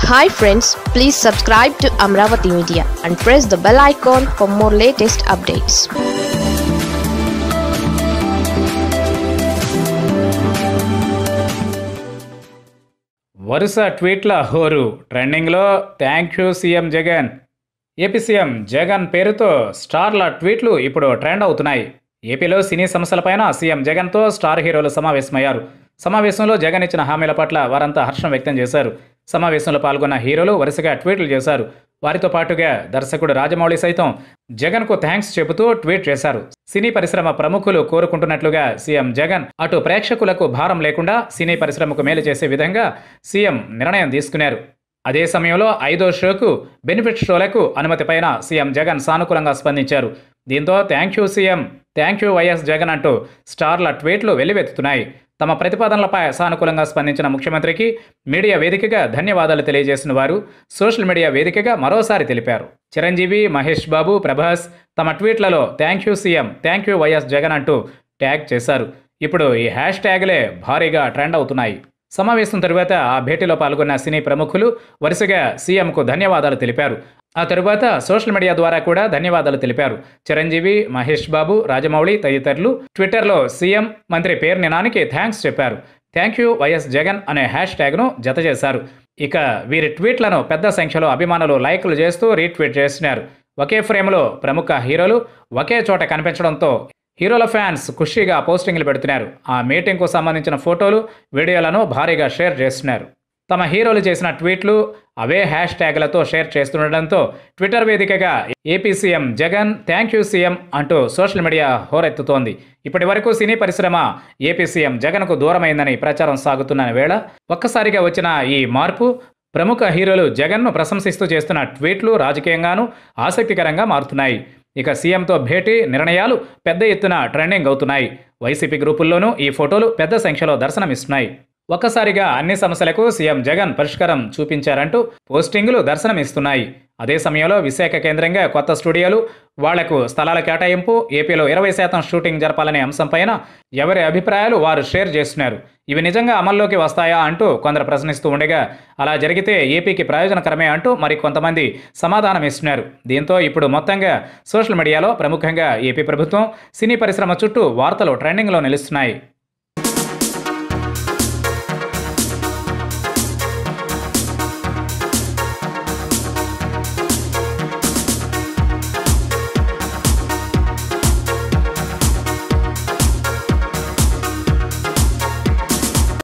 hi friends please subscribe to Amaravati media and press the bell icon for more latest updates వరుస ట్వీట్ల హోరు ట్రెండింగ్లో thank you CM Jagan AP CM Jagan పేరుతో స్టార్ల ట్వీట్లు ఇప్పుడు ట్రెండ్ అవుతున్నాయి ఏపీలో సినీ సమస్యలపైన సీఎం జగన్తో స్టార్ హీరోలు సమావేశమయ్యారు సమావేశంలో జగన్ ఇచ్చిన హామీల పట్ల వారంతా హర్షం వ్యక్తం చేశారు సమావేశంలో పాల్గొన్న హీరోలు వరుసగా ట్వీట్లు చేశారు వారితో పాటుగా దర్శకుడు రాజమౌళి సైతం జగన్కు థ్యాంక్స్ చెబుతూ ట్వీట్ చేశారు సినీ పరిశ్రమ ప్రముఖులు కోరుకుంటున్నట్లుగా సీఎం జగన్ అటు ప్రేక్షకులకు భారం లేకుండా సినీ పరిశ్రమకు మేలు చేసే విధంగా సీఎం నిర్ణయం తీసుకున్నారు అదే సమయంలో ఐదో షోకు బెనిఫిట్ షోలకు అనుమతి పైన సీఎం జగన్ సానుకూలంగా స్పందించారు దీంతో thank you CM thank you YS Jagan అంటూ స్టార్ల ట్వీట్లు వెల్లువెత్తుతున్నాయి తమ ప్రతిపాదనలపై సానుకూలంగా స్పందించిన ముఖ్యమంత్రికి మీడియా వేదికగా ధన్యవాదాలు తెలియజేసిన వారు సోషల్ మీడియా వేదికగా మరోసారి తెలిపారు చిరంజీవి మహేష్ బాబు ప్రభాస్ తమ ట్వీట్లలో thank you CM thank you YS Jagan అంటూ ట్యాగ్ చేశారు ఇప్పుడు ఈ హ్యాష్ ట్యాగ్లే భారీగా ట్రెండ్ అవుతున్నాయి సమావేశం తరువాత ఆ భేటీలో పాల్గొన్న సినీ ప్రముఖులు వరుసగా సీఎంకు ధన్యవాదాలు తెలిపారు ఆ తరువాత సోషల్ మీడియా ద్వారా కూడా ధన్యవాదాలు తెలిపారు చిరంజీవి మహేష్ బాబు రాజమౌళి తదితరులు ట్విట్టర్లో సీఎం మంత్రి పేరు నానికి థ్యాంక్స్ చెప్పారు థ్యాంక్ యూ వైఎస్ జగన్ అనే హ్యాష్ ట్యాగ్ను జత చేశారు ఇక వీరి ట్వీట్లను పెద్ద సంఖ్యలో అభిమానులు లైకులు చేస్తూ రీట్వీట్ చేస్తున్నారు ఒకే ఫ్రేమ్లో ప్రముఖ హీరోలు ఒకే చోట కనిపించడంతో హీరోల ఫ్యాన్స్ ఖుషీగా పోస్టింగ్లు పెడుతున్నారు ఆ మీటింగ్కు సంబంధించిన ఫోటోలు వీడియోలను భారీగా షేర్ చేస్తున్నారు తమ హీరోలు చేసిన ట్వీట్లు అవే హ్యాష్ ట్యాగ్లతో షేర్ చేస్తుండటంతో ట్విట్టర్ వేదికగా AP CM Jagan thank you CM అంటూ సోషల్ మీడియా హోరెత్తుతోంది ఇప్పటి వరకు సినీ పరిశ్రమ ఏపీ సీఎం జగన్కు దూరమైందని ప్రచారం సాగుతున్న వేళ ఒక్కసారిగా వచ్చిన ఈ మార్పు ప్రముఖ హీరోలు జగన్ను ప్రశంసిస్తూ చేస్తున్న ట్వీట్లు రాజకీయంగానూ ఆసక్తికరంగా మారుతున్నాయి ఇక సీఎంతో భేటీ నిర్ణయాలు పెద్ద ఎత్తున ట్రెండింగ్ అవుతున్నాయి వైసీపీ గ్రూపుల్లోనూ ఈ ఫోటోలు పెద్ద సంఖ్యలో దర్శనమిస్తున్నాయి ఒక్కసారిగా అన్ని సమస్యలకు సీఎం జగన్ పరిష్కారం చూపించారంటూ పోస్టింగులు దర్శనమిస్తున్నాయి అదే సమయంలో విశాఖ కేంద్రంగా కొత్త స్టూడియోలు వాళ్లకు స్థలాల కేటాయింపు ఏపీలో ఇరవై శాతం షూటింగ్ జరపాలనే అంశంపైన ఎవరి అభిప్రాయాలు వారు షేర్ చేస్తున్నారు ఇవి నిజంగా అమల్లోకి వస్తాయా అంటూ కొందరు ప్రశ్నిస్తూ ఉండగా అలా జరిగితే ఏపీకి ప్రయోజనకరమే అంటూ మరి కొంతమంది సమాధానం ఇస్తున్నారు దీంతో ఇప్పుడు మొత్తంగా సోషల్ మీడియాలో ప్రముఖంగా ఏపీ ప్రభుత్వం సినీ పరిశ్రమ చుట్టూ వార్తలు ట్రెండింగ్లో నిలుస్తున్నాయి